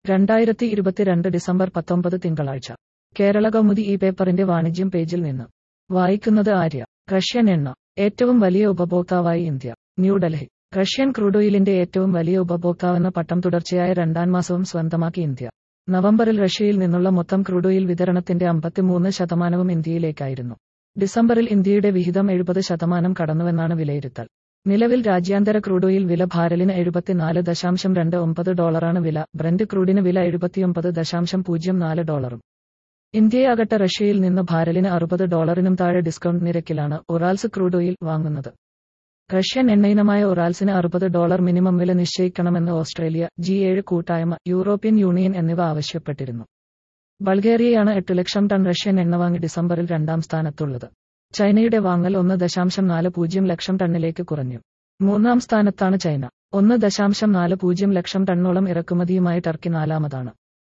രണ്ടായിരത്തി ഇരുപത്തിരണ്ട് ഡിസംബർ പത്തൊമ്പത് തിങ്കളാഴ്ച കേരള കൗമുദി ഈ പേപ്പറിന്റെ വാണിജ്യം പേജിൽ നിന്ന് വായിക്കുന്നത് ആര്യ റഷ്യൻ എണ്ണ ഏറ്റവും വലിയ ഉപഭോക്താവായി ഇന്ത്യ ന്യൂഡൽഹി റഷ്യൻ ക്രൂഡോയിലിന്റെ ഏറ്റവും വലിയ ഉപഭോക്താവെന്ന പട്ടം തുടർച്ചയായ രണ്ടാം മാസവും സ്വന്തമാക്കി ഇന്ത്യ നവംബറിൽ റഷ്യയിൽ നിന്നുള്ള മൊത്തം ക്രൂഡോയിൽ വിതരണത്തിന്റെ അമ്പത്തിമൂന്ന് ശതമാനവും ഇന്ത്യയിലേക്കായിരുന്നു ഡിസംബറിൽ ഇന്ത്യയുടെ വിഹിതം എഴുപത് ശതമാനം കടന്നുവെന്നാണ് വിലയിരുത്തൽ നിലവിൽ രാജ്യാന്തര ക്രൂഡോയിൽ വില ഭാരലിന് എഴുപത്തിനാല് ദശാംശം രണ്ട് ഒമ്പത് ഡോളറാണ് വില ബ്രന്റ് ക്രൂഡിന് വില എഴുപത്തിയൊമ്പത് ദശാംശം പൂജ്യം നാല് ഡോളറും ഇന്ത്യയാകട്ടെ റഷ്യയിൽ നിന്ന് ഭാരലിന് അറുപത് ഡോളറിനും താഴെ ഡിസ്കൗണ്ട് നിരക്കിലാണ് ഒറാൽസ് ക്രൂഡോയിൽ വാങ്ങുന്നത് റഷ്യൻ എണ്ണയിനമായ ഒറാൽസിന് അറുപത് ഡോളർ മിനിമം വില നിശ്ചയിക്കണമെന്ന് ഓസ്ട്രേലിയ ജി ഏഴ് കൂട്ടായ്മ യൂറോപ്യൻ യൂണിയൻ എന്നിവ ആവശ്യപ്പെട്ടിരുന്നു ബൾഗേറിയയാണ് എട്ട് ലക്ഷം ടൺ റഷ്യൻ എണ്ണ വാങ്ങി ഡിസംബറിൽ രണ്ടാം സ്ഥാനത്തുള്ളത് ചൈനയുടെ വാങ്ങൽ ഒന്ന് ദശാംശം നാല് പൂജ്യം ലക്ഷം ടണ്ണിലേക്ക് കുറഞ്ഞു മൂന്നാം സ്ഥാനത്താണ് ചൈന ഒന്ന് ദശാംശം നാല് പൂജ്യം ലക്ഷം ടണ്ണോളം ഇറക്കുമതിയുമായി ടർക്കി നാലാമതാണ്